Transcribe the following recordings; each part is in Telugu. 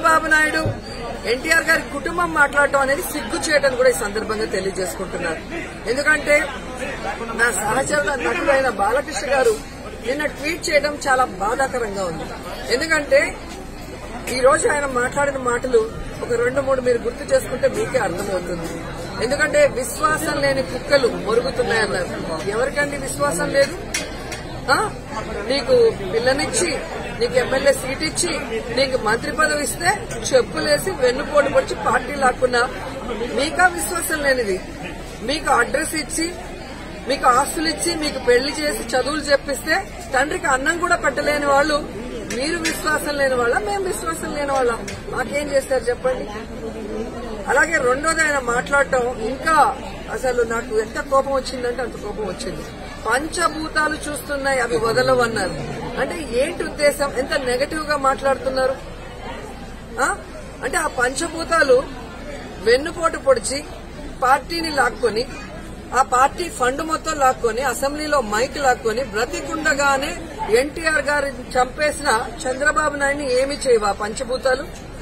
చంద్రబాబు నాయుడు ఎన్టీఆర్ గారి కుటుంబం మాట్లాడటం అనేది సిగ్గు చేయడం కూడా ఈ సందర్భంగా తెలియజేసుకుంటున్నారు ఎందుకంటే నా సహచర నటుడైన బాలకృష్ణ గారు నిన్న ట్వీట్ చేయడం చాలా బాధాకరంగా ఉంది ఎందుకంటే ఈ రోజు ఆయన మాట్లాడిన మాటలు ఒక రెండు మూడు మీరు గుర్తు చేసుకుంటే మీకే అర్థమవుతుంది ఎందుకంటే విశ్వాసం లేని కుక్కలు మొరుగుతున్నాయన్నారు ఎవరికండి విశ్వాసం లేదు ఆ? నీకు పిల్లనిచ్చి నీకు ఎమ్మెల్యే సీట్ ఇచ్చి నీకు మంత్రి పదవి ఇస్తే చెప్పులేసి వెన్నుపోటు పొడిచి పార్టీ లాక్కున్నా మీకా విశ్వాసం లేనిది మీకు అడ్రస్ ఇచ్చి మీకు ఆస్తులు ఇచ్చి మీకు పెళ్లి చేసి చదువులు చెప్పిస్తే తండ్రికి అన్నం కూడా పెట్టలేని వాళ్ళు మీరు విశ్వాసం లేని వాళ్ళ మేము విశ్వాసం లేని వాళ్ళ మాకేం చేస్తారు చెప్పండి అలాగే రెండోది ఆయన మాట్లాడటం ఇంకా అసలు నాకు ఎంత కోపం వచ్చిందంటే అంత కోపం వచ్చింది పంచభూతాలు చూస్తున్నాయి అవి వదలవన్నారు అంటే ఏంటి ఉద్దేశం ఎంత నెగటివ్ గా మాట్లాడుతున్నారు ఆ? అంటే ఆ పంచభూతాలు వెన్నుపోటు పొడిచి పార్టీని లాక్కొని ఆ పార్టీ ఫండ్ మొత్తం లాక్కొని అసెంబ్లీలో మైక్ లాక్కొని బ్రతికుండగానే ఎన్టీఆర్ గారిని చంపేసిన చంద్రబాబు నాయుడిని ఏమి చేయవా పంచభూతాలు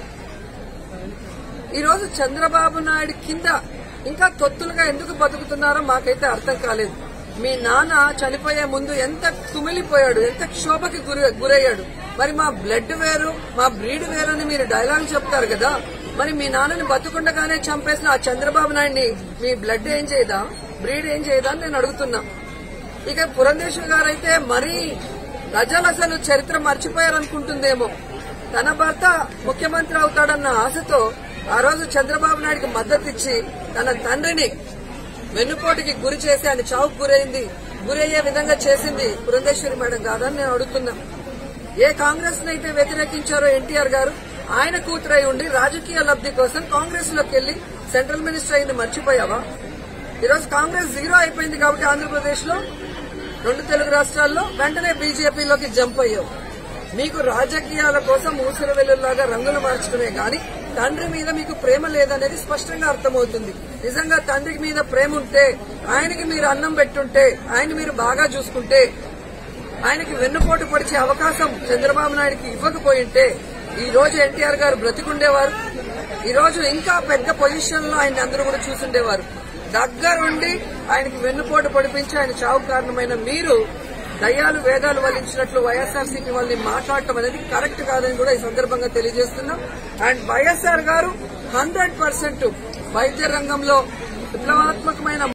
ఈ రోజు చంద్రబాబు నాయుడు కింద ఇంకా తొత్తులుగా ఎందుకు బతుకుతున్నారో మాకైతే అర్థం కాలేదు మీ నాన్న చనిపోయే ముందు ఎంత కుమిలిపోయాడు ఎంత క్షోభకి గురి- గురయ్యాడు మరి మా బ్లడ్ వేరు మా బ్రీడ్ వేరు అని మీరు డైలాగ్ చెప్తారు కదా మరి మీ నాన్నని బతుకుండగానే చంపేసిన ఆ చంద్రబాబు నాయుడిని మీ బ్లడ్ ఏం చేయదా బ్రీడ్ ఏం చేయదా అని నేను అడుగుతున్నా ఇక పురంధేశ్వర్ గారు అయితే మరీ ప్రజలు అసలు చరిత్ర మర్చిపోయారనుకుంటుందేమో తన భర్త ముఖ్యమంత్రి అవుతాడన్న ఆశతో ఆ రోజు చంద్రబాబు నాయుడికి మద్దతు ఇచ్చి తన తండ్రిని వెన్నుపోటుకి గురి చేసి ఆయన చావుకు గురైంది గురయ్యే విధంగా చేసింది పురంధేశ్వరి మేడం కాదని నేను అడుగుతున్నా ఏ కాంగ్రెస్ అయితే వ్యతిరేకించారో ఎన్టీఆర్ గారు ఆయన కూతురై ఉండి రాజకీయ లబ్ది కోసం కాంగ్రెస్ లోకి వెళ్లి సెంట్రల్ మినిస్టర్ అయింది మర్చిపోయావా ఈరోజు కాంగ్రెస్ జీరో అయిపోయింది కాబట్టి ఆంధ్రప్రదేశ్ లో రెండు తెలుగు రాష్ట్రాల్లో వెంటనే బీజేపీలోకి జంప్ అయ్యావు మీకు రాజకీయాల కోసం ఊసర వెల్లుల్లాగా రంగులు మార్చుకునే గాని తండ్రి మీద మీకు ప్రేమ లేదనేది స్పష్టంగా అర్థమవుతుంది నిజంగా తండ్రికి మీద ప్రేమ ఉంటే ఆయనకి మీరు అన్నం పెట్టుంటే ఆయన మీరు బాగా చూసుకుంటే ఆయనకి వెన్నుపోటు పొడిచే అవకాశం చంద్రబాబు నాయుడుకి ఇవ్వకపోయింటే ఈ రోజు ఎన్టీఆర్ గారు బ్రతికుండేవారు ఈ రోజు ఇంకా పెద్ద పొజిషన్ లో ఆయన అందరూ కూడా చూసుండేవారు దగ్గరుండి ఆయనకి వెన్నుపోటు పొడిపించి ఆయన చావు కారణమైన మీరు దయ్యాలు వేదాలు వల్లించినట్లు వైఎస్ఆర్సీపీ వాళ్ళని మాట్లాడటం అనేది కరెక్ట్ కాదని కూడా ఈ సందర్భంగా తెలియజేస్తున్నాం అండ్ వైఎస్ఆర్ గారు హండ్రెడ్ పర్సెంట్ వైద్య రంగంలో విప్లవాత్మకమైన